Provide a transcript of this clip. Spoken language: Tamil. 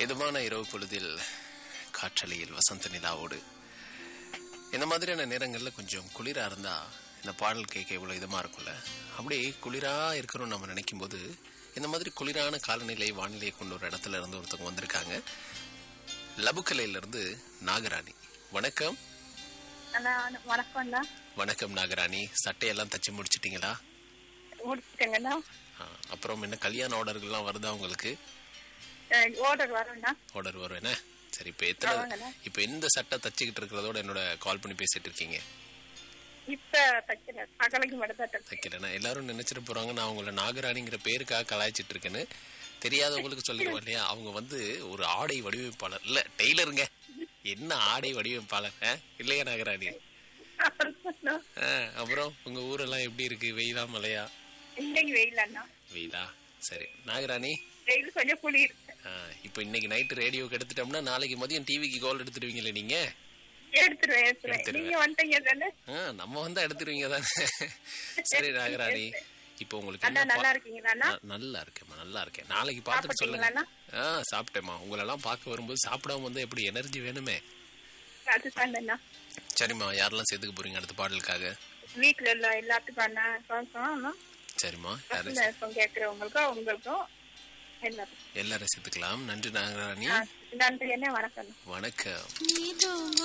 இதமான இரவு பொழுதில் காற்றலையில் வசந்த நிலாவோடு இந்த மாதிரியான நேரங்களில் கொஞ்சம் குளிராக இருந்தால் இந்த பாடல் கேட்க இவ்வளோ இதமாக இருக்கும்ல அப்படியே குளிராக இருக்கணும்னு நம்ம நினைக்கும் போது இந்த மாதிரி குளிரான காலநிலை வானிலையை கொண்டு ஒரு இடத்துல இருந்து ஒருத்தவங்க வந்திருக்காங்க லபுக்கலையிலிருந்து நாகராணி வணக்கம் அண்ணா வணக்கம்ண்ணா வணக்கம் நாகராணி சட்டையெல்லாம் தச்சு முடிச்சிட்டிங்களா முடிச்சுட்டேங்கண்ணா ஆ, அப்புறம் என்ன கல்யாண ஆர்டர்கள்லாம் வருதா உங்களுக்கு ஓர்டர் வரோண்ணா ஆர்டர் வரும் என்ன சரி இப்போ எத்தனை ஆமாங்கண்ணா. இப்போ எந்த சட்டை தச்சுக்கிட்டு இருக்கிறதோட என்னோட கால் பண்ணி பேசிட்டு இருக்கீங்க இப்ப தைக்கல பகலைக்கு மட்டும் தான் தைச்சேன். தைக்கிறேன்னா எல்லாரும் நினைச்சிட்டு போறாங்க நான் உங்களை நாகராணிங்கிற பேருக்காக கலாய்ச்சிட்டு இருக்கேன்னு தெரியாதவங்களுக்கு சொல்லிடுவோம் இல்லையா அவங்க வந்து ஒரு ஆடை வடிவமைப்பாளர் இல்ல டெய்லருங்க என்ன ஆடை வடிவமைப்பாளர் ஆ? இல்லையா நாகராணி அண்ணா, ஆ, அப்புறம் உங்க ஊரெல்லாம் எப்படி இருக்கு வெயிலா மழையா இன்னைக்கு வெயில் அண்ணா வெயிலா சரி நாகராணி வெயில் கொஞ்சம் புளி இருக்கு ஆ, இப்போ இன்னைக்கு நைட்டு ரேடியோக்கு எடுத்துட்டோம்னா நாளைக்கு மதியம் டிவிக்கு கால் எடுத்துடுவீங்களே நீங்க எடுத்துருவேன் எடுத்துருவேன் எடுத்துருவேன். நீங்க வந்துட்டீங்க தானே ஆ, நம்ம வந்தா எடுத்துருவீங்க தானே சரி நாகராணி இப்போ உங்களுக்கு அண்ணா என்ன நல்லா பா- இருக்கீங்களா அண்ணா ந- நல்லா இருக்கேம்மா நல்லா இருக்கேன் நாளைக்கு பார்த்துட்டு சொல்லுங்க சாப்பிட்டீங்களா ஆ சாப்பிட்டேம்மா உங்களெல்லாம் பார்க்க வரும்போது சாப்பிடாம வந்தா எப்படி எனர்ஜி வேணுமே அதுதான் அண்ணா சரிம்மா யாரெல்லாம் சேர்த்துக்க போறீங்க அடுத்த பாடலுக்காக வீட்டுல உள்ள எல்லாத்துக்கும் அண்ணா பாசம் அண்ணா சரிம்மா யாரை இந்த இப்போ கேட்கறவங்களுக்கும் உங்களுக்கும் எல்லாத்துக்கும் எல்லாரும் சேர்த்துக்கலாம் நன்றி நாகராணி ஆ, நன்றி என்ன வணக்கம் அண்ணா வணக்கம் நீதோ